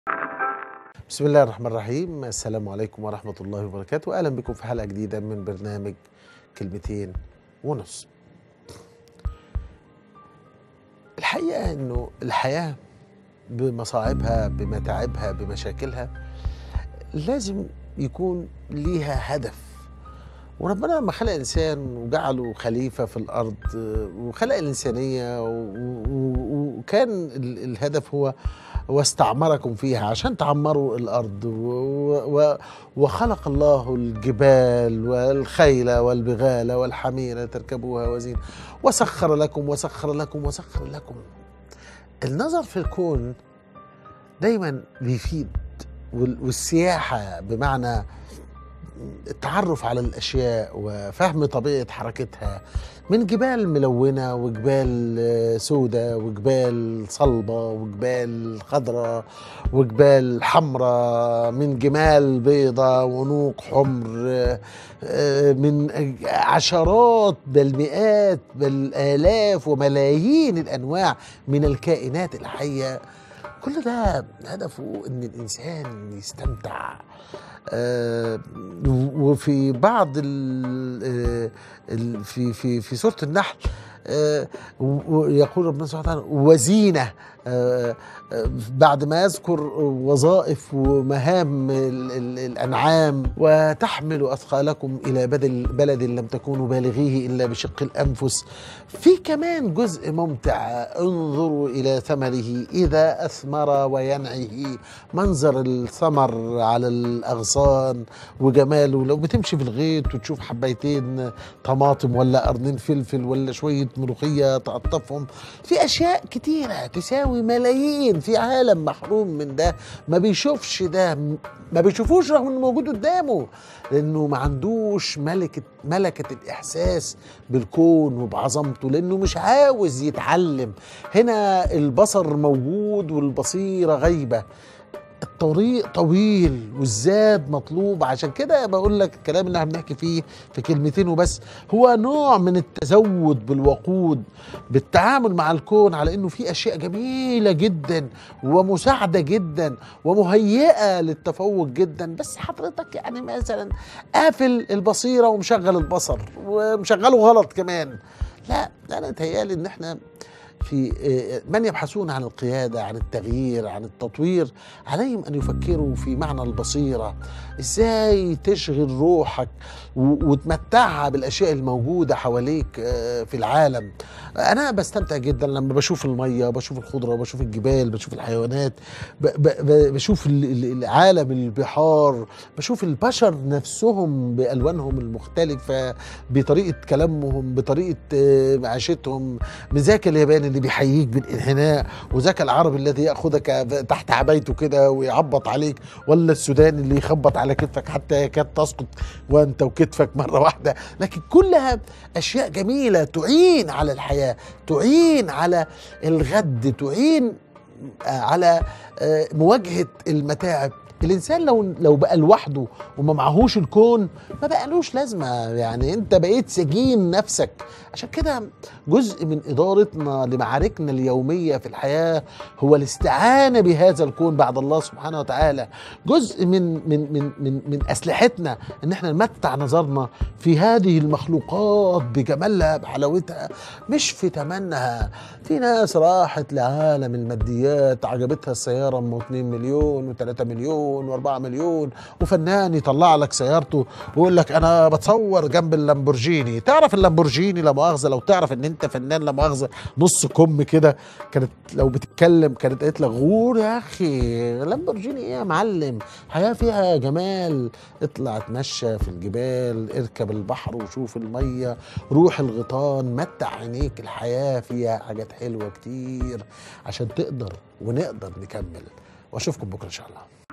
بسم الله الرحمن الرحيم السلام عليكم ورحمة الله وبركاته أهلا بكم في حلقة جديدة من برنامج كلمتين ونص الحقيقة أنه الحياة بمصاعبها بمتاعبها بمشاكلها لازم يكون ليها هدف وربنا لما خلق الإنسان وجعله خليفة في الأرض وخلق الإنسانية و- و- وكان ال- الهدف هو واستعمركم فيها عشان تعمروا الأرض و- و- وخلق الله الجبال والخيل والبغال والحمير تركبوها وزين وسخر لكم وسخر لكم وسخر لكم النظر في الكون دايما بيفيد وال- والسياحة بمعنى التعرف على الاشياء وفهم طبيعه حركتها من جبال ملونه وجبال آه، سودة وجبال صلبه وجبال خضراء وجبال حمراء من جمال بيضة ونوق حمر آه، آه، من عشرات بل مئات بل آلاف وملايين الأنواع من الكائنات الحية كل ده هدفه ان الانسان يستمتع آه، وفي بعض ال آه، ال- في في في سوره النحل آه، و- يقول ربنا سبحانه وتعالى وزينه آه، آه، بعد ما يذكر وظائف ومهام ال- ال- الانعام وتحمل اثقالكم الى بدل بلد لم تكونوا بالغيه الا بشق الانفس في كمان جزء ممتع انظروا الى ثمره اذا اثمر وينعه منظر الثمر على الاغصان وجماله لو بتمشي في الغيط وتشوف حبايتين طماطم ولا قرنين فلفل ولا شويه ملوخيه تقطفهم في اشياء كتيره تساوي ملايين في عالم محروم من ده ما بيشوفش ده ما بيشوفوش رغم انه موجود قدامه لانه ما عندوش ملكه ملكه الاحساس بالكون وبعظمته لانه مش عاوز يتعلم هنا البصر موجود والبصيره غايبه الطريق طويل والزاد مطلوب عشان كده بقول لك الكلام اللي احنا بنحكي فيه في كلمتين وبس هو نوع من التزود بالوقود بالتعامل مع الكون على انه في اشياء جميله جدا ومساعده جدا ومهيئه للتفوق جدا بس حضرتك يعني مثلا قافل البصيره ومشغل البصر ومشغله غلط كمان لا انا تهيالي ان احنا في آه، من يبحثون عن القيادة عن التغيير عن التطوير عليهم أن يفكروا في معنى البصيرة إزاي تشغل روحك و- وتمتعها بالأشياء الموجودة حواليك آه، في العالم أنا بستمتع جدا لما بشوف المية بشوف الخضرة بشوف الجبال بشوف الحيوانات ب- ب- ب- بشوف ال- ال- العالم البحار بشوف البشر نفسهم بألوانهم المختلفة بطريقة كلامهم بطريقة آه، معيشتهم من ذاك الياباني اللي بيحييك بالانحناء وذاك العربي الذي ياخذك تحت عبايته كده ويعبط عليك ولا السوداني اللي يخبط على كتفك حتى يكاد تسقط وانت وكتفك مره واحده لكن كلها اشياء جميله تعين على الحياه تعين على الغد تعين آه، على آه، مواجهه المتاعب الانسان لو لو بقى لوحده وما معهوش الكون ما بقالوش لازمه يعني انت بقيت سجين نفسك عشان كده جزء من ادارتنا لمعاركنا اليوميه في الحياه هو الاستعانه بهذا الكون بعد الله سبحانه وتعالى جزء من من من من, من اسلحتنا ان احنا نمتع نظرنا في هذه المخلوقات بجمالها بحلاوتها مش في تمنها في ناس راحت لعالم الماديات عجبتها السياره ام 2 مليون و3 مليون و4 مليون وفنان يطلع لك سيارته ويقول لك انا بتصور جنب اللامبورجيني تعرف اللامبورجيني لا مؤاخذه لو تعرف ان انت فنان لا مؤاخذه نص كم كده كانت لو بتتكلم كانت قالت لك غور يا اخي لامبورجيني ايه يا معلم حياه فيها جمال اطلع اتمشى في الجبال اركب البحر وشوف الميه روح الغيطان متع عينيك الحياه فيها حاجات حلوه كتير عشان تقدر ونقدر نكمل واشوفكم بكره ان شاء الله